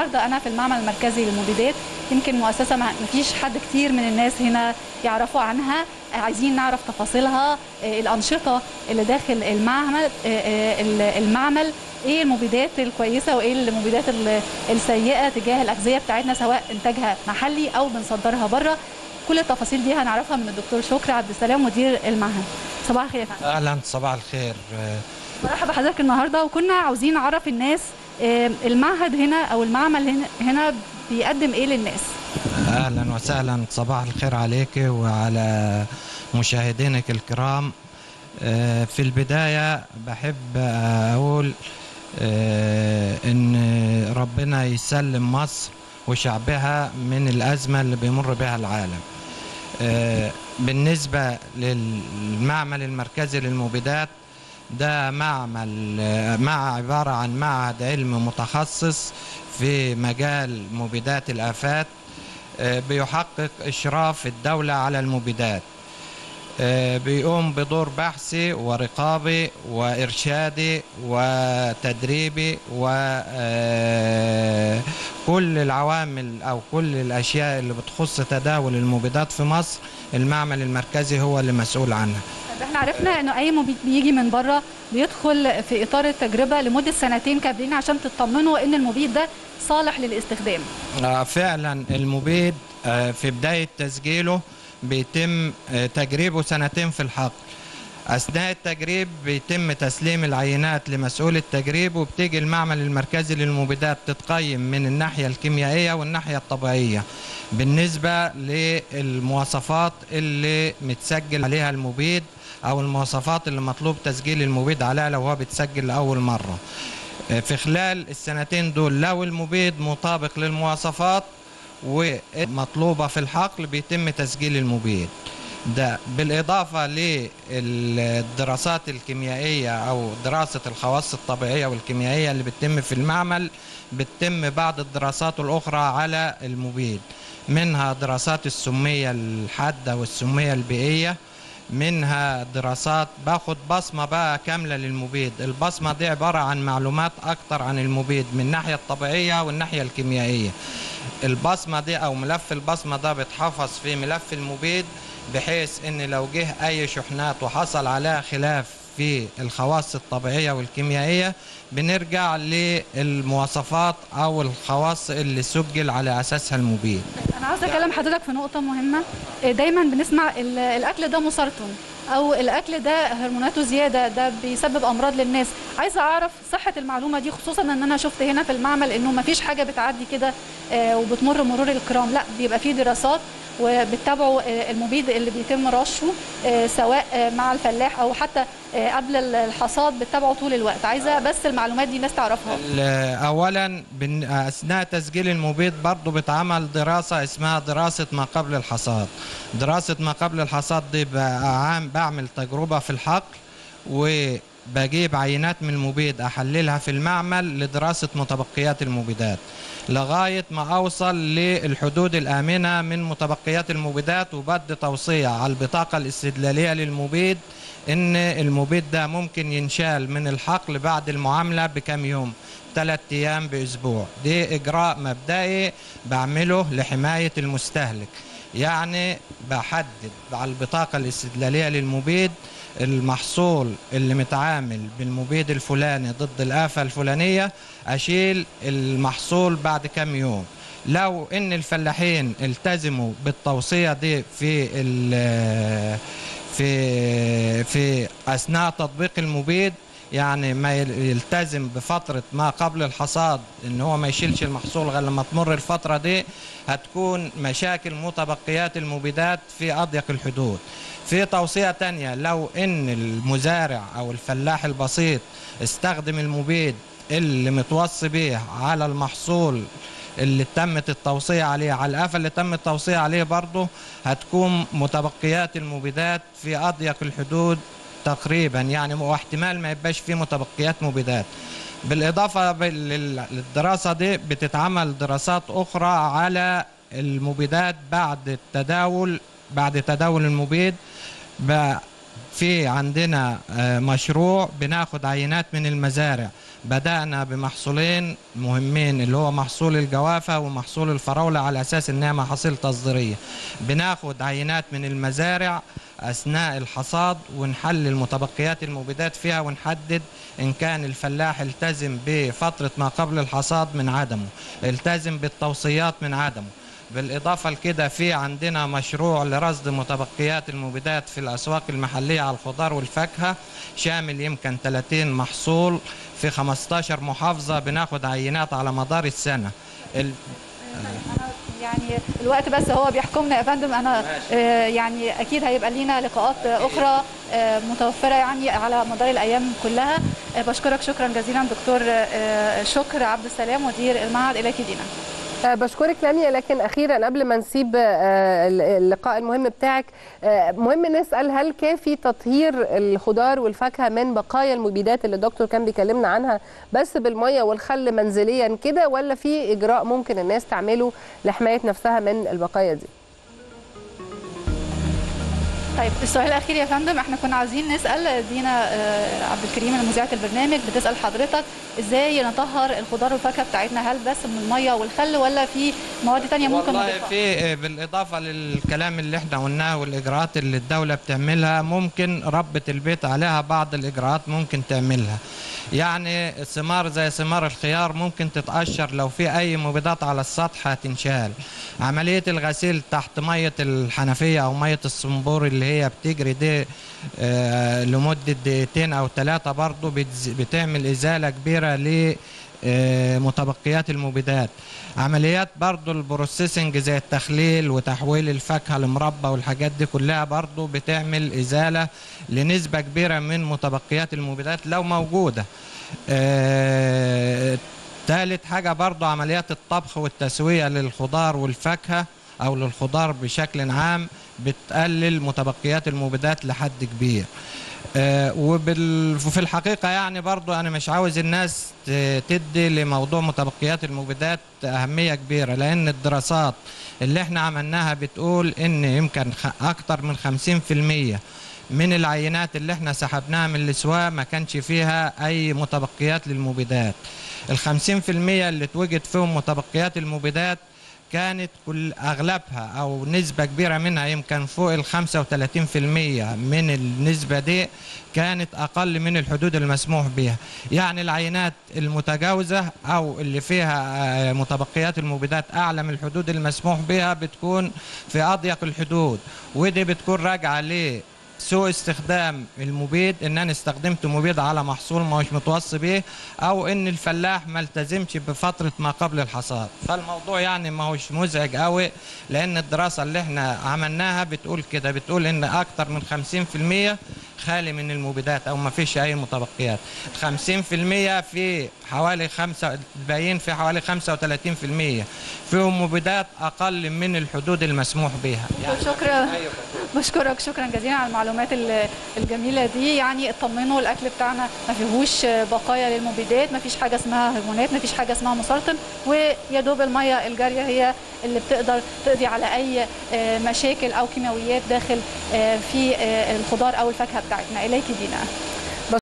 النهارده انا في المعمل المركزي للمبيدات يمكن مؤسسه ما فيش حد كتير من الناس هنا يعرفوا عنها عايزين نعرف تفاصيلها الانشطه اللي داخل المعمل المعمل ايه المبيدات الكويسه وايه المبيدات السيئه تجاه الاغذيه بتاعتنا سواء انتاجها محلي او بنصدرها بره كل التفاصيل دي هنعرفها من الدكتور شكري عبد السلام مدير المعهد صباح الخير يا فندم اهلا صباح الخير مرحبا بحضرتك النهارده وكنا عاوزين نعرف الناس المعهد هنا او المعمل هنا, هنا بيقدم ايه للناس اهلا وسهلا صباح الخير عليك وعلى مشاهدينك الكرام في البدايه بحب اقول ان ربنا يسلم مصر وشعبها من الازمه اللي بيمر بها العالم بالنسبه للمعمل المركزي للمبيدات ده معمل مع عباره عن معهد علم متخصص في مجال مبيدات الافات بيحقق اشراف الدوله على المبيدات بيقوم بدور بحثي ورقابي وارشادي وتدريبي وكل العوامل او كل الاشياء اللي بتخص تداول المبيدات في مصر المعمل المركزي هو اللي مسؤول عنها احنا عرفنا انه اي مبيد بيجي من بره بيدخل في اطار التجربه لمده سنتين كاملين عشان تطمنوا ان المبيد ده صالح للاستخدام فعلا المبيد في بدايه تسجيله بيتم تجريبه سنتين في الحقل أثناء التجريب بيتم تسليم العينات لمسؤول التجريب وبتيجي المعمل المركزي للمبيدات تتقيم من الناحية الكيميائية والناحية الطبيعية بالنسبة للمواصفات اللي متسجل عليها المبيد أو المواصفات اللي مطلوب تسجيل المبيد عليها لو هو بيتسجل لأول مرة في خلال السنتين دول لو المبيد مطابق للمواصفات ومطلوبة في الحقل بيتم تسجيل المبيد ده بالإضافة للدراسات الكيميائية أو دراسة الخواص الطبيعية والكيميائية اللي بتتم في المعمل بتتم بعض الدراسات الأخرى على المبيد منها دراسات السمية الحادة والسمية البيئية منها دراسات باخد بصمة بقى كاملة للمبيد البصمة دي عبارة عن معلومات أكتر عن المبيد من الناحية الطبيعية والناحية الكيميائية البصمة دي أو ملف البصمة ده بيتحفظ في ملف المبيد بحيث ان لو جه اي شحنات وحصل عليها خلاف في الخواص الطبيعيه والكيميائيه بنرجع للمواصفات او الخواص اللي سجل على اساسها المبيد. انا عاوز اكلم حضرتك في نقطه مهمه دايما بنسمع الاكل ده مسرطن او الاكل ده هرموناته زياده ده بيسبب امراض للناس عايزه اعرف صحه المعلومه دي خصوصا ان انا شفت هنا في المعمل انه ما فيش حاجه بتعدي كده وبتمر مرور الكرام لا بيبقى في دراسات وبتتابعوا المبيد اللي بيتم رشه سواء مع الفلاح او حتى قبل الحصاد بتتابعوا طول الوقت عايزه بس المعلومات دي الناس تعرفها اولا اثناء تسجيل المبيد برضه بتعمل دراسه اسمها دراسه ما قبل الحصاد دراسه ما قبل الحصاد دي بعمل تجربه في الحقل وبجيب عينات من المبيد احللها في المعمل لدراسه متبقيات المبيدات لغايه ما اوصل للحدود الامنه من متبقيات المبيدات وبدي توصيه على البطاقه الاستدلاليه للمبيد ان المبيد ده ممكن ينشال من الحقل بعد المعامله بكم يوم ثلاث ايام باسبوع دي اجراء مبدئي بعمله لحمايه المستهلك يعني بحدد على البطاقه الاستدلاليه للمبيد المحصول اللي متعامل بالمبيد الفلاني ضد الآفة الفلانية أشيل المحصول بعد كم يوم لو ان الفلاحين التزموا بالتوصية دي في في في أثناء تطبيق المبيد يعني ما يلتزم بفترة ما قبل الحصاد ان هو ما يشيلش المحصول غير لما تمر الفترة دي هتكون مشاكل متبقيات المبيدات في أضيق الحدود في توصية تانية لو ان المزارع او الفلاح البسيط استخدم المبيد اللي متوصي به على المحصول اللي تمت التوصية عليه على الآفة اللي تم التوصية عليه برضه هتكون متبقيات المبيدات في أضيق الحدود تقريبا يعني واحتمال ما يبقاش فيه متبقيات مبيدات بالإضافة للدراسة دي بتتعمل دراسات أخرى على المبيدات بعد التداول بعد تداول المبيد في عندنا مشروع بناخد عينات من المزارع بدأنا بمحصولين مهمين اللي هو محصول الجوافة ومحصول الفراولة على أساس إنها محاصيل تصديرية بناخد عينات من المزارع أثناء الحصاد ونحلل متبقيات المبيدات فيها ونحدد إن كان الفلاح التزم بفترة ما قبل الحصاد من عدمه التزم بالتوصيات من عدمه بالإضافة لكده في عندنا مشروع لرصد متبقيات المبيدات في الأسواق المحلية على الخضار والفاكهة شامل يمكن 30 محصول في 15 محافظة بناخد عينات على مدار السنة ال... أنا يعني الوقت بس هو بيحكمنا يا فندم انا آه، يعني اكيد هيبقى لينا لقاءات اخرى آه، متوفره يعني على مدار الايام كلها آه، بشكرك شكرا جزيلا دكتور آه، شكر عبد السلام مدير المعهد اليك دينا آه، بشكرك لميا لكن اخيرا قبل ما نسيب آه، اللقاء المهم بتاعك آه، مهم نسال هل كافي تطهير الخضار والفاكهه من بقايا المبيدات اللي الدكتور كان بيكلمنا عنها بس بالميه والخل منزليا كده ولا في اجراء ممكن الناس تعمله لحمايه نفسها من البقايا دي طيب السؤال الاخير يا فندم احنا كنا عايزين نسال دينا آه، عبد الكريم مذيعه البرنامج بتسال حضرتك ازاي نطهر الخضار والفاكهه بتاعتنا هل بس من الميه والخل ولا في مواد تانية ممكن والله نضيفها؟ في بالإضافة للكلام اللي احنا قلناه والإجراءات اللي الدولة بتعملها ممكن ربة البيت عليها بعض الإجراءات ممكن تعملها يعني ثمار زي ثمار الخيار ممكن تتقشر لو في أي مبيدات على السطح هتنشال عملية الغسيل تحت مية الحنفية أو مية الصنبور اللي هي بتجري دي آه، لمدة دقيقتين أو ثلاثة برضو بتز- بتعمل إزالة كبيرة ل آه، متبقيات المبيدات عمليات برضو البروسيسنج زي التخليل وتحويل الفاكهة لمربى والحاجات دي كلها برضو بتعمل إزالة لنسبة كبيرة من متبقيات المبيدات لو موجودة آه، ثالث حاجة برضو عمليات الطبخ والتسوية للخضار والفاكهة أو للخضار بشكل عام بتقلل متبقيات المبيدات لحد كبير آه، وبال- وفي الحقيقة يعني برضو أنا مش عاوز الناس ت- تدي لموضوع متبقيات المبيدات أهمية كبيرة لأن الدراسات اللي احنا عملناها بتقول إن يمكن خ- أكتر من 50% من العينات اللي احنا سحبناها من الاسواق ما كانش فيها أي متبقيات للمبيدات الخمسين في المية اللي توجد فيهم متبقيات المبيدات كانت كل أغلبها أو نسبة كبيرة منها يمكن فوق ال 35% من النسبة دي كانت أقل من الحدود المسموح بها يعني العينات المتجاوزة أو اللي فيها آه، متبقيات المبيدات أعلى من الحدود المسموح بها بتكون في أضيق الحدود ودي بتكون راجعة ل سوء استخدام المبيد ان انا استخدمت مبيد على محصول ما هوش متوصي بيه او ان الفلاح ما التزمش بفتره ما قبل الحصاد فالموضوع يعني ما هوش مزعج قوي لان الدراسه اللي احنا عملناها بتقول كده بتقول ان اكتر من 50% خالي من المبيدات او ما فيش اي متبقيات 50% في حوالي خمسة الباقيين في حوالي 35% فيهم مبيدات اقل من الحدود المسموح بها يعني شكرا بشكرك شكرا جزيلا على المعلومات ال- الجميله دي يعني اطمنوا الاكل بتاعنا ما فيهوش بقايا للمبيدات ما فيش حاجه اسمها هرمونات ما فيش حاجه اسمها مسرطن ويا دوب الميه الجاريه هي اللي بتقدر تقضي على اي آه، مشاكل او كيماويات داخل آه، في آه، الخضار او الفاكهه بتاعتنا اليك دينا